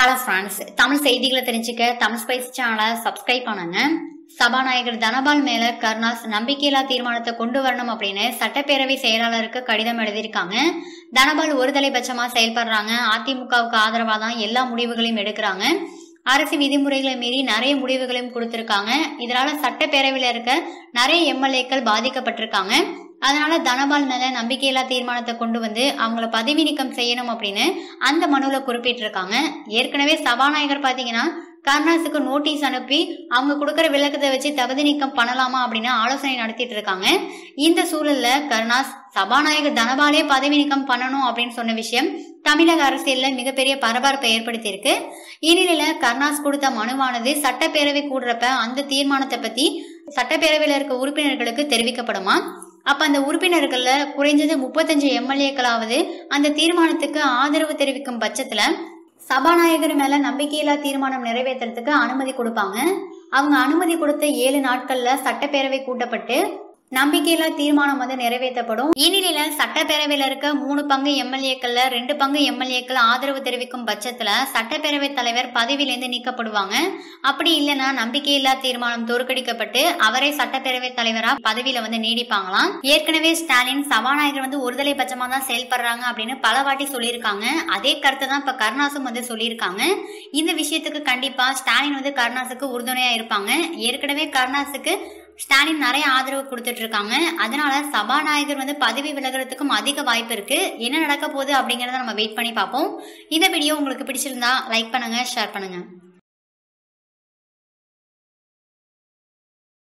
hello friends Tamil செய்திகளை தெரிஞ்சுக்க Tamil spice சேனலை சப்ஸ்கிரைப் பண்ணுங்க சபாநாயகர் தனபால் மேல கருணாஸ் நம்பிக்கையில்லா தீர்மானத்தை கொண்டு வரணும் அப்படின்னு சட்டப்பேரவை செயலாளருக்கு கடிதம் எழுதியிருக்காங்க தனபால் ஒருதலைபட்சமா செயல்படுறாங்க அதிமுகவுக்கு ஆதரவா தான் எல்லா முடிவுகளையும் எடுக்கிறாங்க அரசு விதிமுறைகளை மீறி நிறைய முடிவுகளையும் கொடுத்திருக்காங்க இதனால சட்டப்பேரவையில இருக்க நிறைய எம்எல்ஏக்கள் பாதிக்கப்பட்டிருக்காங்க அதனால தனபால் மேல நம்பிக்கையில்லா தீர்மானத்தை கொண்டு வந்து அவங்கள பதவி நீக்கம் செய்யணும் அப்படின்னு அந்த மனுல குறிப்பிட்டிருக்காங்க ஏற்கனவே சபாநாயகர் பாத்தீங்கன்னா கருணாஸுக்கு நோட்டீஸ் அனுப்பி அவங்க கொடுக்குற விளக்கத்தை வச்சு தகுதி நீக்கம் பண்ணலாமா அப்படின்னு ஆலோசனை நடத்திட்டு இருக்காங்க இந்த சூழல்ல கருணாஸ் சபாநாயகர் தனபாலே பதவி நீக்கம் பண்ணணும் அப்படின்னு சொன்ன விஷயம் தமிழக அரசியல்ல மிகப்பெரிய பரபரப்பை ஏற்படுத்தியிருக்கு இந்நிலையில கருணாஸ் கொடுத்த மனுவானது சட்டப்பேரவை கூடுறப்ப அந்த தீர்மானத்தை பத்தி சட்டப்பேரவையில இருக்க உறுப்பினர்களுக்கு தெரிவிக்கப்படுமா அப்ப அந்த உறுப்பினர்கள்ல குறைஞ்சது முப்பத்தஞ்சு எம்எல்ஏக்களாவது அந்த தீர்மானத்துக்கு ஆதரவு தெரிவிக்கும் பட்சத்துல சபாநாயகர் மேல நம்பிக்கையில்லா தீர்மானம் நிறைவேற்றுறதுக்கு அனுமதி கொடுப்பாங்க அவங்க அனுமதி கொடுத்த ஏழு நாட்கள்ல சட்டப்பேரவை கூட்டப்பட்டு நம்பிக்கையில்லா தீர்மானம் வந்து நிறைவேற்றப்படும் இந்நிலையில சட்டப்பேரவையில இருக்க மூணு பங்கு எம்எல்ஏக்கள்ல ரெண்டு பங்கு எம்எல்ஏக்கள் ஆதரவு தெரிவிக்கும் பட்சத்துல சட்டப்பேரவை தலைவர் பதவியிலிருந்து நீக்கப்படுவாங்க அப்படி இல்லைன்னா நம்பிக்கையில்லா தீர்மானம் தோற்கடிக்கப்பட்டு அவரே சட்டப்பேரவை தலைவரா பதவியில வந்து நீடிப்பாங்களாம் ஏற்கனவே ஸ்டாலின் சபாநாயகர் வந்து ஒருதலை பட்சமா தான் செயல்படுறாங்க அப்படின்னு பல வாட்டி சொல்லியிருக்காங்க அதே கருத்தை தான் இப்ப கருணாசும் வந்து சொல்லியிருக்காங்க இந்த விஷயத்துக்கு கண்டிப்பா ஸ்டாலின் வந்து கருணாசுக்கு உறுதுணையா இருப்பாங்க ஏற்கனவே கருணாசுக்கு ஸ்டாலின் நிறைய ஆதரவு கொடுத்துட்டு இருக்காங்க அதனால சபாநாயகர் வந்து பதவி விலகிறதுக்கும் அதிக வாய்ப்பு இருக்கு என்ன நடக்க போகுது அப்படிங்கறத நம்ம வெயிட் பண்ணி பார்ப்போம் இந்த வீடியோ உங்களுக்கு பிடிச்சிருந்தா லைக் பண்ணுங்க ஷேர் பண்ணுங்க